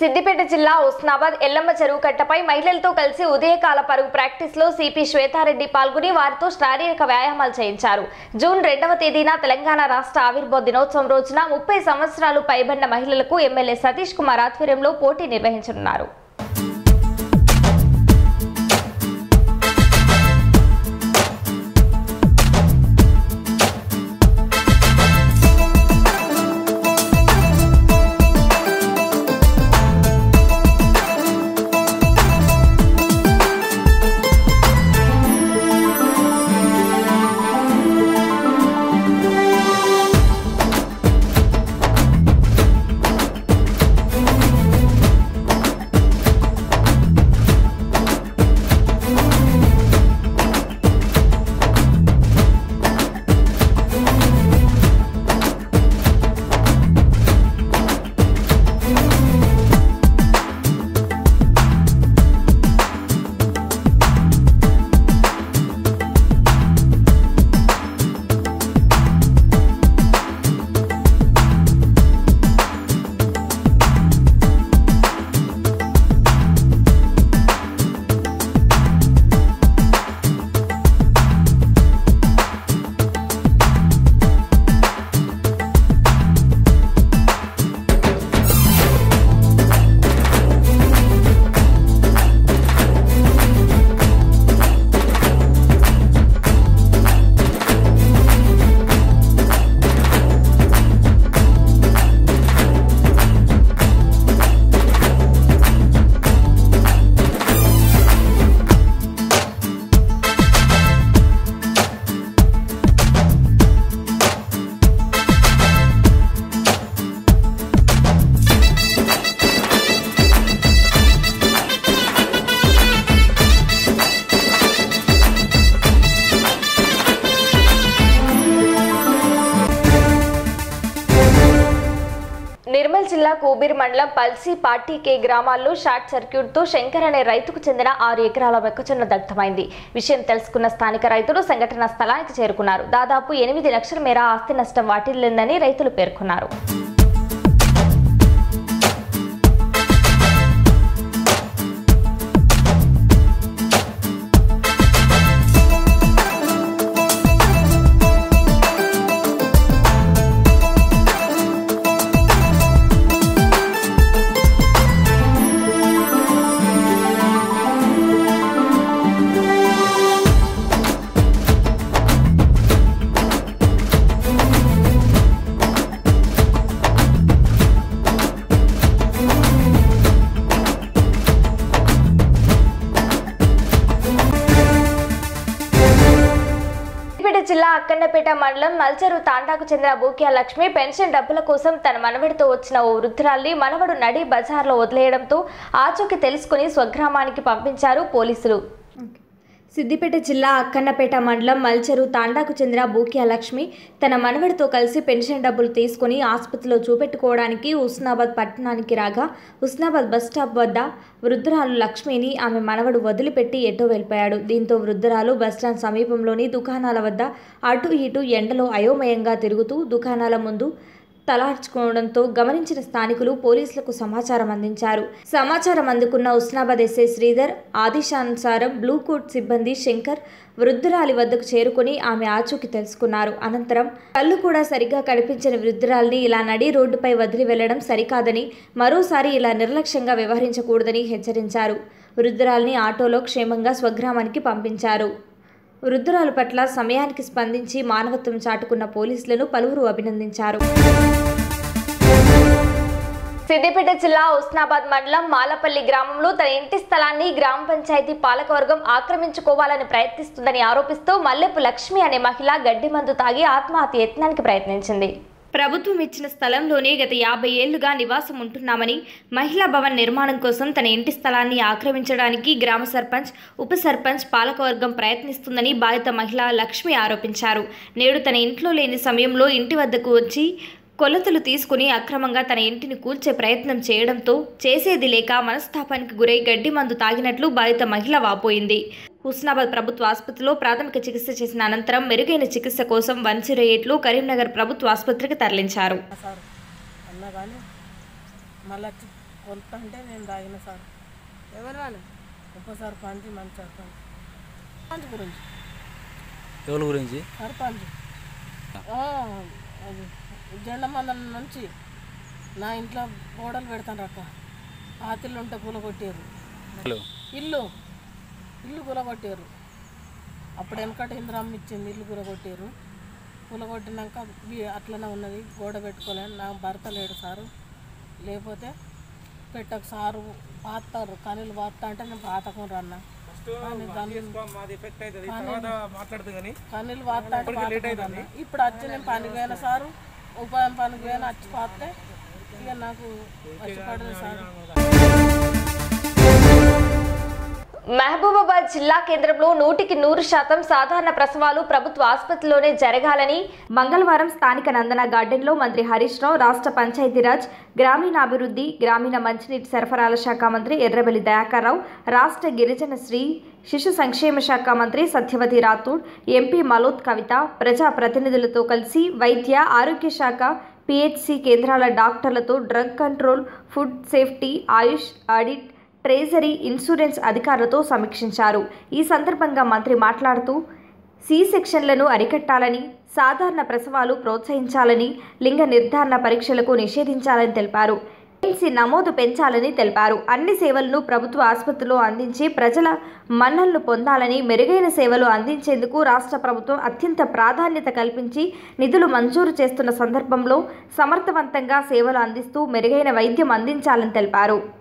సిద్దిపేట జిల్లా ఉస్నాబాద్ ఎల్లమ్మ చెరువు కట్టపై మహిళలతో కలిసి ఉదయకాల పరుగు ప్రాక్టీస్ లో సిపి శ్వేతారెడ్డి పాల్గొని వారితో శారీరక వ్యాయామాలు చేయించారు జూన్ రెండవ తేదీన తెలంగాణ రాష్ట్ర ఆవిర్భావ దినోత్సవం రోజున ముప్పై సంవత్సరాలు పైబడిన మహిళలకు ఎమ్మెల్యే సతీష్ కుమార్ ఆధ్వర్యంలో పోటీ నిర్వహించనున్నారు నిర్మల్ జిల్లా కూబీర్ మండలం పల్సి పార్టీ కే గ్రామాల్లో షార్ట్ సర్క్యూట్ తో శంకర్ అనే రైతుకు చెందిన ఆరు ఎకరాల మొక్కజొన్న దగ్ధమైంది విషయం తెలుసుకున్న స్థానిక రైతులు సంఘటన స్థలానికి చేరుకున్నారు దాదాపు ఎనిమిది లక్షల మేర ఆస్తి నష్టం వాటిల్లిందని రైతులు పేర్కొన్నారు సిద్దిపేట జిల్లా అక్కన్నపేట మండలం మల్చెరు తాండాకు చెందిన బూకియా లక్ష్మి పెన్షన్ డబ్బుల కోసం తన మనవడితో వచ్చిన ఓ వృద్ధురాల్ని మనవడు నడి బజార్లో వదిలేయడంతో ఆచూకీ తెలుసుకుని స్వగ్రామానికి పంపించారు పోలీసులు సిద్దిపేట జిల్లా అక్కన్నపేట మండలం మల్చెరు తాండాకు చెందిన బూకియా లక్ష్మి తన మనవడితో కలిసి పెన్షన్ డబ్బులు తీసుకుని ఆసుపత్రిలో చూపెట్టుకోవడానికి హుస్నాబాద్ పట్టణానికి రాగా హుస్నాబాద్ బస్ స్టాప్ వద్ద వృద్ధురాలు లక్ష్మిని ఆమె మనవడు వదిలిపెట్టి ఎటో వెళ్ళిపోయాడు దీంతో వృద్ధురాలు బస్టాండ్ సమీపంలోని దుకాణాల వద్ద అటు ఇటు ఎండలో అయోమయంగా తిరుగుతూ దుకాణాల ముందు తలార్చుకోవడంతో గమనించిన స్థానికులు పోలీసులకు సమాచారం అందించారు సమాచారం అందుకున్న ఉస్నాబాద్ ఎస్ఐ శ్రీధర్ ఆదేశానుసారం బ్లూ కోట్ సిబ్బంది శంకర్ వృద్ధురాలి వద్దకు చేరుకుని ఆమె ఆచూకీ తెలుసుకున్నారు అనంతరం కళ్ళు కూడా సరిగ్గా కనిపించని వృద్ధురాలిని ఇలా నడి రోడ్డుపై వదిలి వెళ్లడం సరికాదని మరోసారి ఇలా నిర్లక్ష్యంగా వ్యవహరించకూడదని హెచ్చరించారు వృద్ధురాలిని ఆటోలో క్షేమంగా స్వగ్రామానికి పంపించారు వృద్ధురాలు పట్ల సమయానికి స్పందించి మానవత్వం చాటుకున్న పోలీసులను పలువురు అభినందించారు సిద్దిపేట జిల్లా ఉస్నాబాద్ మండలం మాలపల్లి గ్రామంలో తన ఇంటి స్థలాన్ని గ్రామ పంచాయతీ పాలకవర్గం ఆక్రమించుకోవాలని ప్రయత్నిస్తుందని ఆరోపిస్తూ మల్లెపు లక్ష్మి అనే మహిళ గడ్డి మందు తాగి ఆత్మహత్య యత్నానికి ప్రయత్నించింది ప్రభుత్వం ఇచ్చిన స్థలంలోనే గత యాభై ఏళ్లుగా నివాసం ఉంటున్నామని మహిళా భవన్ నిర్మాణం కోసం తన ఇంటి స్థలాన్ని ఆక్రమించడానికి గ్రామ సర్పంచ్ ఉప సర్పంచ్ పాలకవర్గం ప్రయత్నిస్తుందని బాధిత మహిళ లక్ష్మి ఆరోపించారు నేడు తన ఇంట్లో లేని సమయంలో ఇంటి వద్దకు వచ్చి కొలతలు తీసుకుని అక్రమంగా తన ఇంటిని కూల్చే ప్రయత్నం చేయడంతో చేసేది లేక మనస్తాపానికి గురై గడ్డి మందు తాగినట్లు బాధిత మహిళ వాపోయింది హుస్నాబాద్ ప్రభుత్వ ఆసుపత్రిలో ప్రాథమిక చికిత్స చేసిన అనంతరం మెరుగైన చికిత్స కోసం వన్ జీరో ఎయిట్లు కరీంనగర్ ప్రభుత్వ ఆసుపత్రికి తరలించారు సార్ అన్నా కానీ మళ్ళీ వస్తా అంటే నేను తాగిన సార్ ఎవరు వాళ్ళు ఉప సర్పంచ్ మంచి సర్పంచ్ సర్పంచ్ గురించి ఎవరి గురించి సర్పంచ్ ఆ, అది జెండా మందం నుంచి నా ఇంట్లో గోడలు పెడతాను అక్క పాతిళ్ళు ఉంటే పూల కొట్టారు హలో ఇల్లు ఇల్లు కూలగొట్టారు అప్పుడు వెనకట ఇంద్రమ్మ ఇచ్చింది ఇల్లు కూలగొట్టారు కూలగొట్టినాక వీ- అట్లనే ఉన్నది గోడ పెట్టుకోలేను నా భర్త లేడు సారు లేకపోతే పెట్టకు సారు పాతారు కనీళ్ళు పాతా అంటే నేను పాతకం రన్నా కానీ కనీళ్ళు మాట్లాడుతూ కానీ కనీళ్ళు పాతా అంటే పాతకం రన్నా ఇప్పుడు వచ్చి నేను పనికి పోయిన సారు ఉపాయం పనికి పోయిన వచ్చి పాతే ఇక నాకు వచ్చి పడదు సారు మహబూబాబాద్ జిల్లా కేంద్రంలో నూటికి నూరు శాతం సాధారణ ప్రసవాలు ప్రభుత్వ ఆసుపత్రిలోనే జరగాలని మంగళవారం స్థానిక నందన గార్డెన్లో మంత్రి హరీష్ రావు రాష్ట్ర పంచాయతీరాజ్ గ్రామీణాభివృద్ధి గ్రామీణ మంచినీటి సరఫరాల శాఖ మంత్రి ఎర్రబెల్లి దయాకర్ రావు రాష్ట్ర గిరిజన శ్రీ శిశు సంక్షేమ శాఖ మంత్రి సత్యవతి రాథోడ్ ఎంపీ మలోత్ కవిత ప్రజా ప్రతినిధులతో కలిసి వైద్య ఆరోగ్య శాఖ పిహెచ్సి కేంద్రాల డాక్టర్లతో drug control food safety AYUSH audit treasury insurance అధికారులతో సమీక్షించారు ఈ సందర్భంగా మంత్రి మాట్లాడుతూ సి సెక్షన్లను అరికట్టాలని సాధారణ ప్రసవాలు ప్రోత్సహించాలని లింగ నిర్ధారణ పరీక్షలకు నిషేధించాలని తెలిపారు ఎయిమ్సీ నమోదు పెంచాలని తెలిపారు అన్ని సేవలను ప్రభుత్వ ఆసుపత్రిలో అందించి ప్రజల మన్నలను పొందాలని మెరుగైన సేవలు అందించేందుకు రాష్ట్ర ప్రభుత్వం అత్యంత ప్రాధాన్యత కల్పించి నిధులు మంజూరు చేస్తున్న సందర్భంలో సమర్థవంతంగా సేవలు అందిస్తూ మెరుగైన వైద్యం అందించాలని తెలిపారు